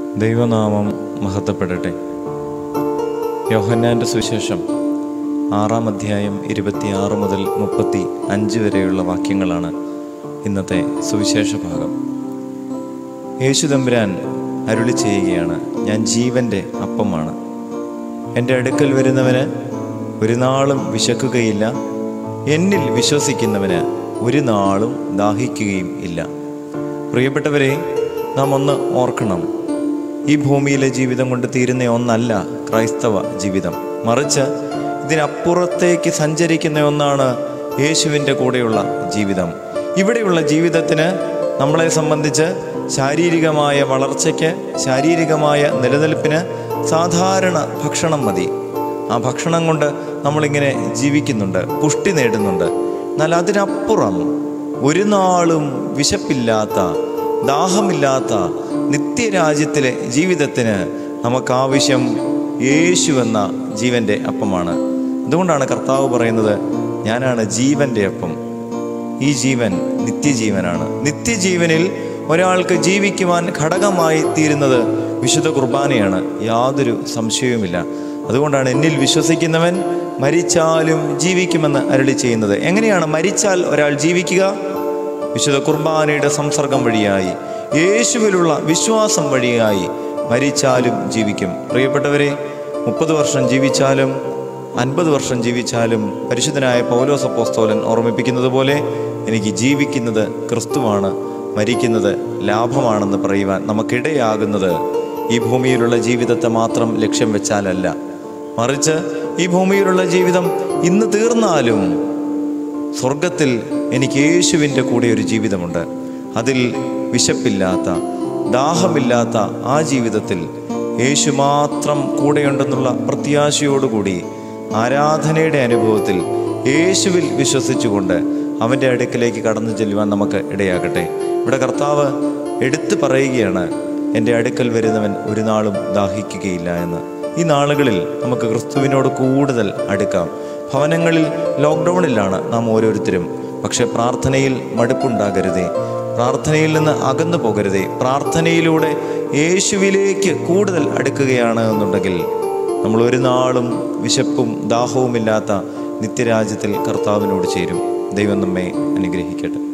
ദൈവനാമം മഹത്വപ്പെടട്ടെ യോഹന്നാൻ്റെ സുവിശേഷം ആറാം അധ്യായം ഇരുപത്തിയാറ് മുതൽ മുപ്പത്തി അഞ്ച് വരെയുള്ള വാക്യങ്ങളാണ് ഇന്നത്തെ സുവിശേഷ ഭാഗം യേശു തമ്പുരാൻ അരുളി ചെയ്യുകയാണ് ഞാൻ ജീവൻ്റെ അപ്പമാണ് എൻ്റെ അടുക്കൽ വരുന്നവന് ഒരു നാളും വിശക്കുകയില്ല എന്നിൽ വിശ്വസിക്കുന്നവന് ഒരു നാളും ദാഹിക്കുകയും ഇല്ല പ്രിയപ്പെട്ടവരെ നാം ഒന്ന് ഓർക്കണം ഈ ഭൂമിയിലെ ജീവിതം കൊണ്ട് തീരുന്ന ഒന്നല്ല ക്രൈസ്തവ ജീവിതം മറിച്ച് ഇതിനപ്പുറത്തേക്ക് സഞ്ചരിക്കുന്ന ഒന്നാണ് യേശുവിൻ്റെ കൂടെയുള്ള ജീവിതം ഇവിടെയുള്ള ജീവിതത്തിന് നമ്മളെ സംബന്ധിച്ച് ശാരീരികമായ വളർച്ചയ്ക്ക് ശാരീരികമായ നിലനിൽപ്പിന് സാധാരണ ഭക്ഷണം മതി ആ ഭക്ഷണം കൊണ്ട് നമ്മളിങ്ങനെ ജീവിക്കുന്നുണ്ട് പുഷ്ടി നേടുന്നുണ്ട് എന്നാൽ അതിനപ്പുറം ഒരു നാളും വിശപ്പില്ലാത്ത ദാഹമില്ലാത്ത നിത്യരാജ്യത്തിലെ ജീവിതത്തിന് നമുക്കാവശ്യം യേശു എന്ന ജീവൻ്റെ അപ്പമാണ് അതുകൊണ്ടാണ് കർത്താവ് പറയുന്നത് ഞാനാണ് ജീവൻ്റെ അപ്പം ഈ ജീവൻ നിത്യജീവനാണ് നിത്യജീവനിൽ ഒരാൾക്ക് ജീവിക്കുവാൻ ഘടകമായി തീരുന്നത് വിശുദ്ധ കുർബാനയാണ് യാതൊരു സംശയവുമില്ല അതുകൊണ്ടാണ് എന്നിൽ വിശ്വസിക്കുന്നവൻ മരിച്ചാലും ജീവിക്കുമെന്ന് അരളി ചെയ്യുന്നത് എങ്ങനെയാണ് മരിച്ചാൽ ഒരാൾ ജീവിക്കുക വിശുദ്ധ കുർബാനയുടെ സംസർഗം വഴിയായി യേശുവിലുള്ള വിശ്വാസം വഴിയായി മരിച്ചാലും ജീവിക്കും പ്രിയപ്പെട്ടവരെ മുപ്പത് വർഷം ജീവിച്ചാലും അൻപത് വർഷം ജീവിച്ചാലും പരിശുദ്ധനായ പൗലോസ് അപ്പോസ്തോലൻ ഓർമ്മിപ്പിക്കുന്നത് പോലെ എനിക്ക് ജീവിക്കുന്നത് ക്രിസ്തുവാണ് മരിക്കുന്നത് ലാഭമാണെന്ന് പറയുവാൻ നമുക്കിടയാകുന്നത് ഈ ഭൂമിയിലുള്ള ജീവിതത്തെ മാത്രം ലക്ഷ്യം വെച്ചാലല്ല മറിച്ച് ഈ ഭൂമിയിലുള്ള ജീവിതം ഇന്ന് തീർന്നാലും സ്വർഗത്തിൽ എനിക്ക് യേശുവിൻ്റെ കൂടെ ഒരു ജീവിതമുണ്ട് അതിൽ വിശപ്പില്ലാത്ത ദാഹമില്ലാത്ത ആ ജീവിതത്തിൽ യേശു മാത്രം കൂടെയുണ്ടെന്നുള്ള പ്രത്യാശയോടുകൂടി ആരാധനയുടെ അനുഭവത്തിൽ യേശുവിൽ വിശ്വസിച്ചുകൊണ്ട് അവൻ്റെ അടുക്കിലേക്ക് കടന്നു ചെല്ലുവാൻ നമുക്ക് ഇടയാകട്ടെ ഇവിടെ കർത്താവ് എടുത്തു പറയുകയാണ് എൻ്റെ അടുക്കൽ വരുന്നവൻ ഒരു നാളും ദാഹിക്കുകയില്ല എന്ന് ഈ നാളുകളിൽ നമുക്ക് ക്രിസ്തുവിനോട് കൂടുതൽ അടുക്കാം ഭവനങ്ങളിൽ ലോക്ക്ഡൗണിലാണ് നാം ഓരോരുത്തരും പക്ഷെ പ്രാർത്ഥനയിൽ മടുപ്പുണ്ടാകരുതേ പ്രാർത്ഥനയിൽ നിന്ന് അകന്നു പോകരുതേ പ്രാർത്ഥനയിലൂടെ യേശുവിലേക്ക് കൂടുതൽ അടുക്കുകയാണ് എന്നുണ്ടെങ്കിൽ നമ്മൾ ഒരു നാളും വിശപ്പും ദാഹവുമില്ലാത്ത നിത്യരാജ്യത്തിൽ കർത്താവിനോട് ചേരും ദൈവം നമ്മെ അനുഗ്രഹിക്കട്ടെ